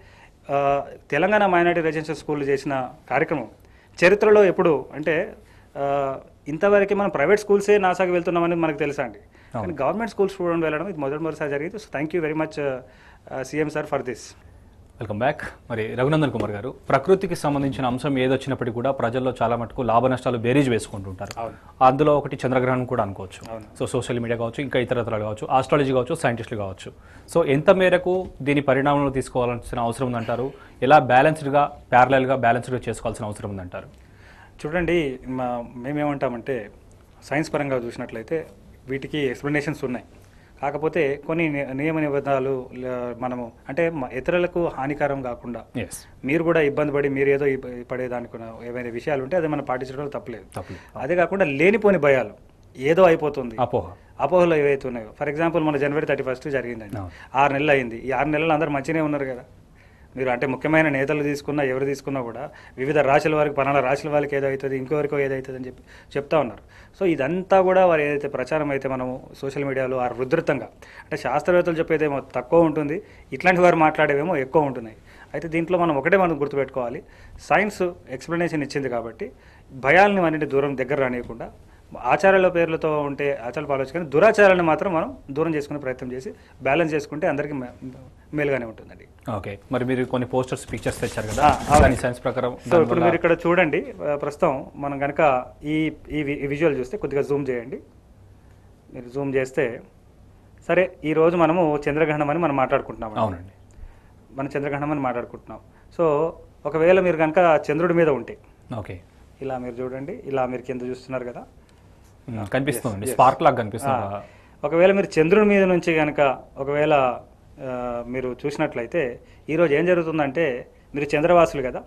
ఆ, తెలంగాణ మైనారిటీ రెసిడెన్షియల్ స్కూల్ చేసిన కార్యక్రమం చరిత్రలో ఎప్పుడు అంటే ఆ, ఇంతవరకు మనం ప్రైవేట్ స్కూల్సే నాసాకి వెళ్తున్నామని మనకు తెలుసా అండి కానీ గవర్నమెంట్ స్కూల్స్ స్టూడెంట్ వెళ్ళడం ఇది మొదటి మొదటిసారి జరిగింది so thank you very much CM sir for this welcome back మరి రఘునందన్ కుమార్ గారు ప్రకృతికి సంబంధించిన అంశం ఏదొచ్చినప్పటికీ కూడా ప్రజల్లో చాలా మటుకు లాభ నష్టాలు బేరీజ్ వేసుకుంటుంటారు అవును. అందులో ఒకటి చంద్రగ్రహణం కూడా అనుకోవచ్చు అవును. సో సోషల్ మీడియా కావచ్చు ఇంకా ఇతరత్రాలు కావచ్చు ఆస్ట్రాలజీ కావచ్చు సైంటిస్టులు కావచ్చు సో ఎంత మేరకు దీని పరిణామంలో తీసుకోవాల్సిన అవసరం ఉందంటారు ఎలా బ్యాలెన్స్డ్గా ప్యారలల్గా బ్యాలెన్స్డ్గా చేసుకోవాల్సిన అవసరం ఉందంటారు చూడండి మా మేమేమంటామంటే సైన్స్ పరంగా చూసినట్లయితే వీటికి ఎక్స్ప్లెనేషన్స్ ఉన్నాయి కాకపోతే కొన్ని ని- నియమ నిబంధనలు ల- మనము అంటే మ- ఇతరులకు హానికరం కాకుండా ఎస్ మీరు కూడా ఇబ్బంది పడి మీరు ఏదో ఇబ్బ- పడేదానికి ఏమైనా విషయాలు ఉంటే అది మనం పాటించడంలో తప్పలేదు తప్పలేదు. అదే కాకుండా లేనిపోని భయాలు ఏదో అయిపోతుంది అపోహ అపోహలు ఏవైతే ఉన్నాయో ఫర్ ఎగ్జాంపుల్ మన జనవరి థర్టీ ఫస్ట్ జరిగిందండి అవును. ఆరు నెలలు అయింది ఈ ఆరు నెలలు అందరూ మంచిగానే ఉన్నారు కదా మీరు అంటే ముఖ్యమైన నేతలు తీసుకున్నా ఎవరు తీసుకున్నా కూడా వివిధ రాశుల వారికి పలానా రాశుల వాళ్ళకి ఏదో అవుతుంది ఇంకోరికో ఏదో అవుతుంది అని చెప్పి చెప్తా ఉన్నారు సో ఇదంతా కూడా వారు ఏదైతే ప్రచారం అయితే మనము సోషల్ మీడియాలో ఆ రుద్రతంగా అంటే శాస్త్రవేత్తలు చెప్పేదేమో తక్కువ ఉంటుంది ఇట్లాంటి వారు మాట్లాడేవేమో ఎక్కువ ఉంటున్నాయి అయితే దీంట్లో మనం ఒకటే మనం గుర్తుపెట్టుకోవాలి సైన్స్ ఎక్స్ప్లెనేషన్ ఇచ్చింది కాబట్టి భయాలని అన్నింటి దూరం దగ్గర రానియకుండా ఆచారాల పేర్లతో ఉంటే ఆచారాలు పాలవచ్చు కానీ దురాచారాలను మాత్రం మనం దూరం చేసుకునే ప్రయత్నం చేసి బ్యాలెన్స్ చేసుకుంటే అందరికీ మే- మేలుగానే ఉంటుందండి ఓకే మరి మీరు కొన్ని పోస్టర్స్ పిక్చర్స్ తెచ్చారు కదా ఆ, అవునండి. దాని సైన్స్ ప్రకారం సో ఇప్పుడు మీరు ఇక్కడ చూడండి ఆ, ప్రస్తుతం మనం కనుక ఈ ఈ వి- ఈ విజువల్ చూస్తే కొద్దిగా జూమ్ చేయండి మీరు జూమ్ చేస్తే సరే ఈ రోజు మనము చంద్రగ్రహణం అని మనం మాట్లాడుకుంటున్నాం అవునండి మనం చంద్రగ్రహణం అని మాట్లాడుకుంటున్నాం సో ఒకవేళ మీరు కనుక చంద్రుడి మీద ఉంటే ఓకే ఇలా మీరు చూడండి ఇలా మీరు కింద చూస్తున్నారు కదా ఉమ్, కనిపిస్తుంది స్పార్క్ లాగా కనిపిస్తుంది ఆ, ఒకవేళ మీరు చంద్రుడి మీద నుంచి కనుక ఒకవేళ ఆ, మీరు చూసినట్లయితే ఈరోజు ఏం జరుగుతుందంటే మీరు చంద్రవాసులు కదా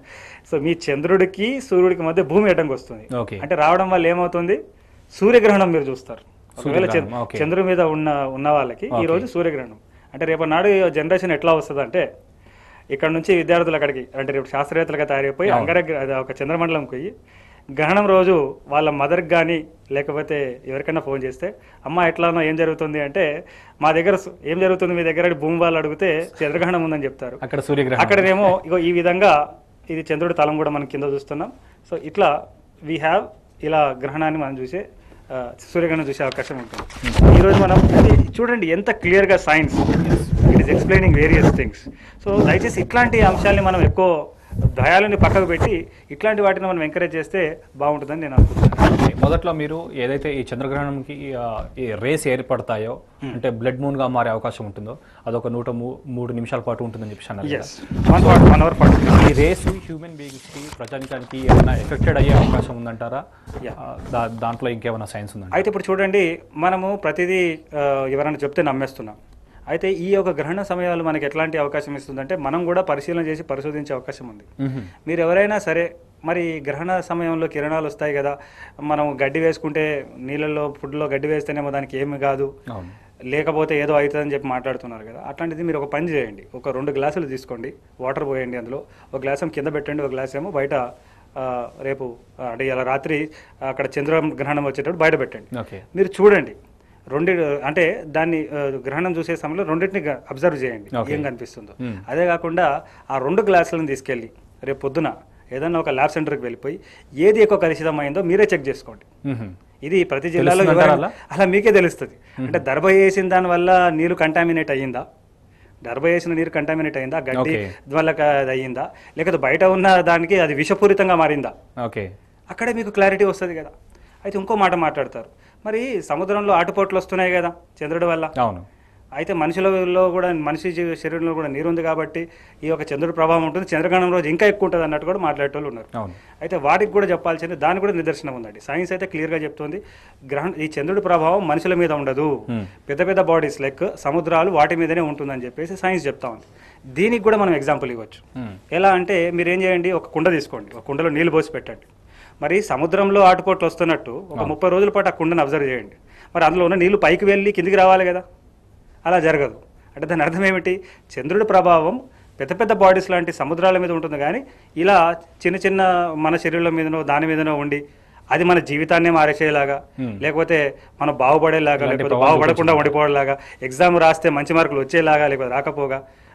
సో మీ చంద్రుడికి సూర్యుడికి మధ్య భూమి ఎడంకి వస్తుంది ఓకే అంటే రావడం వల్ల ఏమవుతుంది సూర్యగ్రహణం మీరు చూస్తారు ఒకవేళ చంద్ర- సూర్యగ్రహణం, ఓకే. చంద్రుడి మీద ఉన్న ఉన్న వాళ్ళకి ఈ రోజు సూర్యగ్రహణం అంటే రేపు నాడు జనరేషన్ ఎట్లా వస్తుంది అంటే ఇక్కడ నుంచి విద్యార్థులు అక్కడికి అంటే రేపు శాస్త్రవేత్తలుగా తయారైపోయి అంగారక అది ఒక చంద్రమండలం పోయి గ్రహణం రోజు వాళ్ళ మదర్కి కానీ లేకపోతే ఎవరికైనా ఫోన్ చేస్తే అమ్మ ఎట్లానో ఏం జరుగుతుంది అంటే మా దగ్గర సు- ఏం జరుగుతుంది మీ దగ్గర అని భూమి వాళ్ళు అడిగితే చంద్రగ్రహణం ఉందని చెప్తారు అక్కడ సూర్యగ్రహణం అక్కడనేమో ఇగో ఈ విధంగా ఇది చంద్రుడి తలం కూడా మనం కింద చూస్తున్నాం సో ఇట్లా వీ హ్యావ్ ఇలా గ్రహణాన్ని మనం చూసే ఆ, సూర్యగ్రహణం చూసే అవకాశం ఉంటుంది ఈరోజు మనం అది చూడండి ఎంత క్లియర్గా science it is explaining various things so దయచేసి ఇట్లాంటి అంశాలని మనం ఎక్కువ భయాలని పక్కకు పెట్టి ఇట్లాంటి వాటిని మనం ఎంకరేజ్ చేస్తే బాగుంటుందని నేను అనుకుంటున్నాను ఓకే. మొదట్లో మీరు ఏదైతే ఈ చంద్రగ్రహణంకి ఆ, ఈ రేస్ ఏర్పడతాయో అంటే బ్లడ్ మూన్ గా మారే అవకాశం ఉంటుందో అదొక నూట మూ- మూడు నిమిషాల పాటు ఉంటుందని చెప్పి అన్నారు కదా. Yes one one one hour forty ఈ రేస్ హ్యూమన్ బీయింగ్స్ కి ప్రజానికానికి ఏమైనా ఎఫెక్టెడ్ అయ్యే అవకాశం ఉందంటారా Yeah. ఆ, దా- దాంట్లో ఇంకేమైనా సైన్స్ ఉందండి అయితే ఇప్పుడు చూడండి మనము ప్రతిదీ ఆ, ఎవరైనా చెప్తే నమ్మేస్తున్నాం అయితే ఈ యొక్క గ్రహణ సమయాలు మనకి ఎట్లాంటి అవకాశం ఇస్తుందంటే మనం కూడా పరిశీలన చేసి పరిశోధించే అవకాశం ఉంది మీరు ఎవరైనా సరే మరి గ్రహణ సమయంలో కిరణాలు వస్తాయి కదా మనం గడ్డి వేసుకుంటే నీళ్ళల్లో ఫుడ్లో గడ్డి వేస్తేనేమో దానికి ఏమి కాదు అవును లేకపోతే ఏదో అవుతుందని చెప్పి మాట్లాడుతున్నారు కదా అట్లాంటిది మీరు ఒక పని చేయండి ఒక రెండు గ్లాసులు తీసుకోండి వాటర్ పోయండి అందులో ఒక గ్లాస్ ఏమో కింద పెట్టండి ఒక గ్లాస్ ఏమో బయట ఆ, రేపు ఆ, అంటే ఇలా రాత్రి అక్కడ చంద్ర గ్రహణం వచ్చేటప్పుడు బయట పెట్టండి ఓకే మీరు చూడండి రెండు అంటే దాన్ని ఆ, గ్రహణం చూసే సమయంలో రెండింటిని అబ్జర్వ్ చేయండి Okay. ఏం కనిపిస్తుందో Hmm. అదే కాకుండా ఆ రెండు గ్లాసులను తీసుకెళ్ళి రేపు పొద్దున ఏదైనా ఒక ల్యాబ్ సెంటర్కి వెళ్ళిపోయి ఏది ఎక్కువ కలుషితమైందో మీరే చెక్ చేసుకోండి ఇది ప్రతి జిల్లాలో తెలుస్తుందంటారా ఎవరైనా- అలా మీకే తెలుస్తుంది అంటే దర్భ వేసిన దాని వల్ల నీరు కంటామినేట్ అయ్యిందా దర్భ వేసిన నీరు కంటామినేట్ అయిందా గడ్డి Okay. వల్ల క- అది అయ్యిందా లేకపోతే బయట ఉన్న దానికి అది విషపూరితంగా మారిందా ఓకే అక్కడే మీకు క్లారిటీ వస్తుంది కదా అయితే ఇంకో మాట మాట్లాడతారు మరి సముద్రంలో ఆటుపోట్లు వస్తున్నాయి కదా చంద్రుడి వల్ల అవును అయితే మనుషులలో కూడా మనిషి జీ- శరీరంలో కూడా నీరు ఉంది కాబట్టి ఈ యొక్క చంద్రుడి ప్రభావం ఉంటుంది చంద్రగ్రహణం రోజు ఇంకా ఎక్కువ ఉంటుంది అన్నట్టు కూడా మాట్లాడేటోళ్ళు ఉన్నారు అవును అయితే వాటికి కూడా చెప్పాల్సింది దానికి కూడా నిదర్శనం ఉందండి సైన్స్ అయితే క్లియర్గా చెప్తుంది గ్రహణ ఈ చంద్రుడి ప్రభావం మనుషుల మీద ఉండదు Hmm. పెద్ద పెద్ద బాడీస్ లైక్ సముద్రాలు వాటి మీదనే ఉంటుందని చెప్పేసి సైన్స్ చెప్తా ఉంది దీనికి కూడా మనం ఎగ్జాంపుల్ ఇవ్వచ్చు Hmm. ఎలా అంటే మీరు ఏం చేయండి ఒక కుండ తీసుకోండి ఒక కుండలో నీళ్లు పోసి పెట్టండి మరి సముద్రంలో ఆటుపోట్లు వస్తున్నట్టు ఒక ముప్పై రోజుల పాటు ఆ కుండను అబ్జర్వ్ చేయండి మరి అందులో ఉన్న నీళ్లు పైకి వెళ్ళి కిందికి రావాలి కదా అలా జరగదు అంటే దాని అర్థం ఏమిటి చంద్రుడి ప్రభావం పెద్ద పెద్ద బాడీస్ లాంటి సముద్రాల మీద ఉంటుంది కానీ ఇలా చిన్న చిన్న మన శరీరం మీదనో దాని మీదనో ఉండి అది మన జీవితాన్నే మారేసేలాగా Hmm. లేకపోతే మనం బాగుపడేలాగా ఇలాంటి లేకపోతే ప్రభావం బాగుపడకుండా ఉండిపోవడంలాగా ఎగ్జామ్ రాస్తే మంచి మార్కులు వచ్చేలాగా లేకపోతే రాకపోగా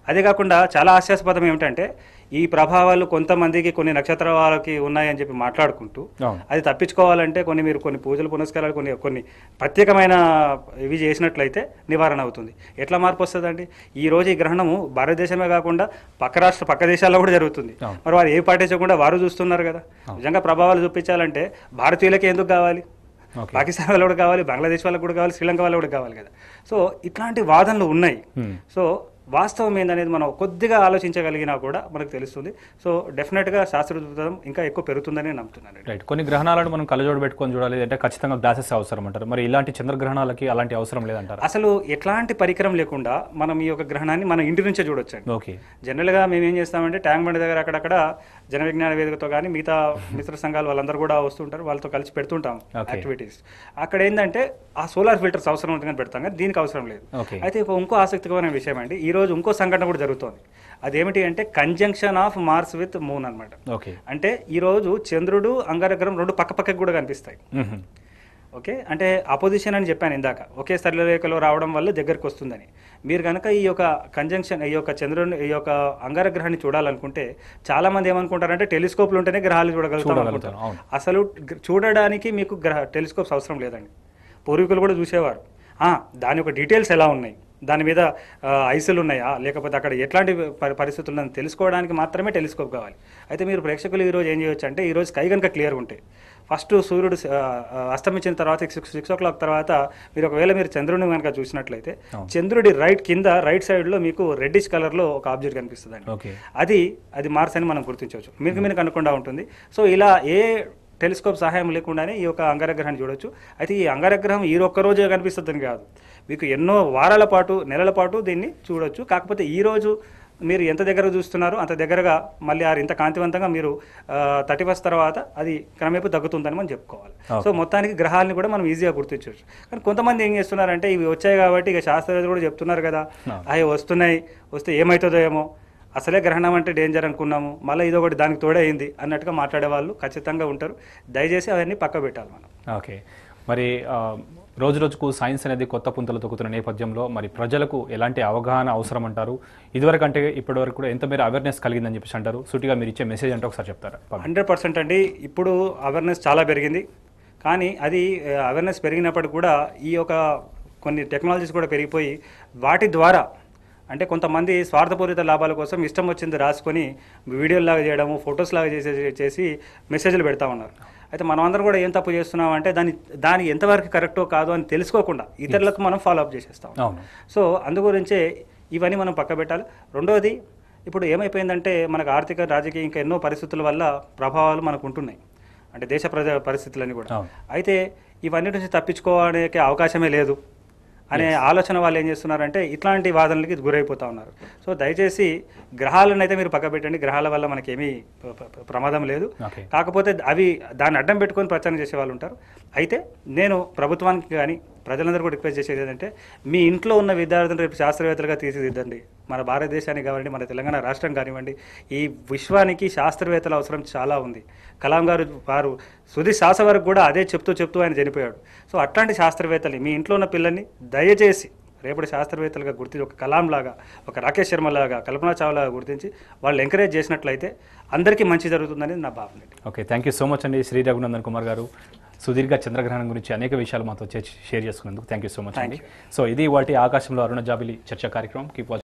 అదే కాకుండా చాలా హాస్యాస్పదం ఏమిటంటే ఈ ప్రభావాలు కొంతమందికి కొన్ని నక్షత్ర వాళ్ళకి ఉన్నాయని చెప్పి మాట్లాడుకుంటూ అవును అది తప్పించుకోవాలంటే కొన్ని మీరు కొన్ని పూజలు పునస్కారాలు కొన్ని కొన్ని ప్రత్యేకమైన ఇవి చేసినట్లయితే నివారణ అవుతుంది ఎట్లా మార్పు వస్తుందండి ఈ రోజు ఈ గ్రహణము భారతదేశమే కాకుండా పక్క రాష్ట్ర పక్క దేశాల్లో కూడా జరుగుతుంది అవును. మరి వారు ఏ పాటించకుండా వారు చూస్తున్నారు కదా నిజంగా ప్రభావాలు చూపించాలంటే భారతీయులకి ఎందుకు కావాలి ఓకే పాకిస్తాన్ వాళ్ళకి కూడా కావాలి బంగ్లాదేశ్ వాళ్ళకి కూడా కావాలి శ్రీలంక వాళ్ళకి కూడా కావాలి కదా సో ఇట్లాంటి వాదనలు ఉన్నాయి Hmm. సో వాస్తవం ఏందనేది మనం కొద్దిగా ఆలోచించగలిగినా కూడా మనకు తెలుస్తుంది సో డెఫినెట్గా శాస్త్రోద్భుతం ఇంకా ఎక్కువ పెరుగుతుందని నేను నమ్ముతున్నాను రైట్ కొన్ని గ్రహణాలను మనం కళ్ళజోడు పెట్టుకొని చూడాలి అంటే ఖచ్చితంగా గ్లాసెస్ అవసరం అంటారు మరి ఇలాంటి చంద్రగ్రహణాలకి అలాంటి అవసరం లేదంటారు అసలు ఎట్లాంటి పరికరం లేకుండా మనం ఈ యొక్క గ్రహణాన్ని మన ఇంటి నుంచే చూడొచ్చండి ఓకే జనరల్గా మేము ఏం చేస్తామంటే ట్యాంక్ బండి దగ్గర అక్కడక్కడ జన విజ్ఞాన వేదికతో కానీ మిగతా మిత్ర సంఘాలు వాళ్ళందరూ కూడా వస్తుంటారు వాళ్ళతో కలిసి పెడుతుంటాం Okay. యాక్టివిటీస్ అక్కడ ఏంటంటే ఆ సోలార్ ఫిల్టర్స్ అవసరం ఉంటుందని పెడతాం కానీ దీనికి అవసరం లేదు ఓకే అయితే ఒక ఇంకో ఆసక్తికరమైన విషయం అండి ఈ రోజు ఇంకో సంఘటన కూడా జరుగుతోంది అదేమిటి అంటే conjunction of Mars with moon అన్నమాట ఓకే అంటే ఈ రోజు చంద్రుడు అంగారగ్రహం రెండు పక్క పక్కకి కూడా కనిపిస్తాయి మ్మ్. ఓకే అంటే అపోజిషన్ అని చెప్పాను ఇందాక ఒకే సరళరేఖలో రావడం వల్ల దగ్గరకు వస్తుందని మీరు కనుక ఈ యొక్క కంజంక్షన్ ఈ యొక్క చంద్రుని ఈ యొక్క అంగారగ్రహాన్ని చూడాలనుకుంటే చాలా మంది ఏమనుకుంటారంటే టెలిస్కోప్లు ఉంటేనే గ్రహాలు చూడగలుగుతాం చూడగలుగుతాం, అనుకుంటారు అవును. అసలు గ- చూడడానికి మీకు గ్రహ టెలిస్కోప్స్ అవసరం లేదండి పూర్వీకులు కూడా చూసేవారు ఆ, దాని యొక్క డీటెయిల్స్ ఎలా ఉన్నాయి దాని మీద ఆ, ఐసులు ఉన్నాయా లేకపోతే అక్కడ ఎట్లాంటి పరి- పరిస్థితులు ఉన్నాయని తెలుసుకోవడానికి మాత్రమే టెలిస్కోప్ కావాలి అయితే మీరు ప్రేక్షకులు ఈరోజు ఏం చేయొచ్చు అంటే ఈరోజు స్కై కనుక క్లియర్ ఉంటే ఫస్ట్ సూర్యుడు ఆ, ఆ, అస్తమించిన తర్వాత సిక్స్ సిక్స్ ఓ క్లాక్ తర్వాత మీరు ఒకవేళ మీరు చంద్రుని కనుక చూసినట్లయితే అవును. చంద్రుడి రైట్ కింద రైట్ సైడ్లో మీకు రెడ్డిష్ కలర్లో ఒక ఆబ్జెక్ట్ కనిపిస్తుందండి ఓకే అది అది మార్స్ అని మనం గుర్తించవచ్చు మీకు మీకు కనుక్కుండా ఉంటుంది సో ఇలా ఏ టెలిస్కోప్ సహాయం లేకుండానే ఈ యొక్క అంగారగ్రహాన్ని చూడొచ్చు అయితే ఈ అంగారగ్రహం ఈ ఒక్క రోజే కనిపిస్తుందని కాదు మీకు ఎన్నో వారాల పాటు నెలల పాటు దీన్ని చూడొచ్చు కాకపోతే ఈ రోజు మీరు ఎంత దగ్గర చూస్తున్నారో అంత దగ్గరగా మళ్ళీ ఆ ఇంత కాంతివంతంగా మీరు థర్టీ ఫస్ట్ తర్వాత అది క్రమేపు తగ్గుతుందని మనం చెప్పుకోవాలి సో మొత్తానికి గ్రహాలని కూడా మనం ఈజీగా గుర్తించవచ్చు కానీ కొంతమంది ఏం చేస్తున్నారంటే ఇవి వచ్చాయి కాబట్టి ఇక శాస్త్రవేత్తలు కూడా చెప్తున్నారు కదా అవి వస్తున్నాయి వస్తే ఏమవుతుందో ఏమో అసలే గ్రహణం అంటే డేంజర్ అనుకున్నాము మళ్ళీ ఇది ఒకటి దానికి తోడైంది అన్నట్టుగా మాట్లాడే వాళ్ళు ఖచ్చితంగా ఉంటారు దయచేసి అవన్నీ పక్క పెట్టాలి మనం ఓకే మరి ఆ, రోజు రోజుకు సైన్స్ అనేది కొత్త పుంతలు తొక్కుతున్న నేపథ్యంలో మరి ప్రజలకు ఎలాంటి అవగాహన అవసరం అంటారు ఇదివరకు అంటే ఇప్పటివరకు కూడా ఎంత మేర అవేర్నెస్ కలిగిందని చెప్పేసి అంటారు సూటిగా మీరు ఇచ్చే మెసేజ్ అంటే ఒకసారి చెప్తారా హండ్రెడ్ పర్సెంట్ అండి ఇప్పుడు అవేర్నెస్ చాలా పెరిగింది కానీ అది అవేర్నెస్ పెరిగినప్పటికి కూడా ఈ యొక్క కొన్ని టెక్నాలజీస్ కూడా పెరిగిపోయి వాటి ద్వారా అంటే కొంతమంది స్వార్థపూరిత లాభాల కోసం ఇష్టం వచ్చింది రాసుకొని వీడియోలాగా చేయడము ఫొటోస్ లాగా చేసే చేసి మెసేజ్లు పెడతా ఉన్నారు అయితే మనం అందరం కూడా ఏం తప్పు చేస్తున్నాం అంటే దాని దాని ఎంతవరకు కరెక్టో కాదో అని తెలుసుకోకుండా ఇతరులకు మనం ఫాలో అప్ చేసేస్తాం అవును సో అందు గురించే ఇవన్నీ మనం పక్క పెట్టాలి రెండోది ఇప్పుడు ఏమైపోయిందంటే మనకు ఆర్థిక రాజకీయ ఇంకా ఎన్నో పరిస్థితుల వల్ల ప్రభావాలు మనకు ఉంటున్నాయి అంటే దేశ ప్రజా పరిస్థితులన్నీ కూడా అవును. అయితే ఇవన్నీ నుంచి తప్పించుకోవడానికి అవకాశమే లేదు అనే ఆలోచన వాళ్ళు ఏం చేస్తున్నారంటే ఇట్లాంటి వాదనలకి గురైపోతా ఉన్నారు సో దయచేసి గ్రహాలను అయితే మీరు పక్క పెట్టండి గ్రహాల వల్ల మనకేమీ ప్ర- ప్ర- ప్రమాదం లేదు ఓకే కాకపోతే అవి దాన్ని అడ్డం పెట్టుకొని ప్రచారం చేసే వాళ్ళు ఉంటారు అయితే నేను ప్రభుత్వానికి కానీ ప్రజలందరూ కూడా రిక్వెస్ట్ చేసేది ఏంటంటే మీ ఇంట్లో ఉన్న విద్యార్థులను రేపు శాస్త్రవేత్తలుగా తీర్చిదిద్దండి మన భారతదేశానికి కానివ్వండి మన తెలంగాణ రాష్ట్రం కానివ్వండి ఈ విశ్వానికి శాస్త్రవేత్తల అవసరం చాలా ఉంది కలాం గారు వారు సుధి శ్వాస వరకు కూడా అదే చెప్తూ చెప్తూ ఆయన చనిపోయాడు సో అట్లాంటి శాస్త్రవేత్తలు మీ ఇంట్లో ఉన్న పిల్లల్ని దయచేసి రేపటి శాస్త్రవేత్తలుగా గుర్తించి ఒక కలాం లాగా ఒక రాకేష్ శర్మ లాగా కల్పనా చావ్లా గుర్తించి వాళ్ళు ఎంకరేజ్ చేసినట్లయితే అందరికీ మంచి జరుగుతుందని నా భావన అండి okay thank you so much అండి శ్రీ రఘునందన్ కుమార్ గారు సుదీర్ఘ చంద్రగ్రహణం గురించి అనేక విషయాలు మాతో చే- షేర్ చేసుకున్నందుకు థ్యాంక్ యూ సో మచ్ అండి సో ఇది వాటి ఆకాశంలో అరుణ జాబిలి చర్చా కార్యక్రమం కీప్ వాచ్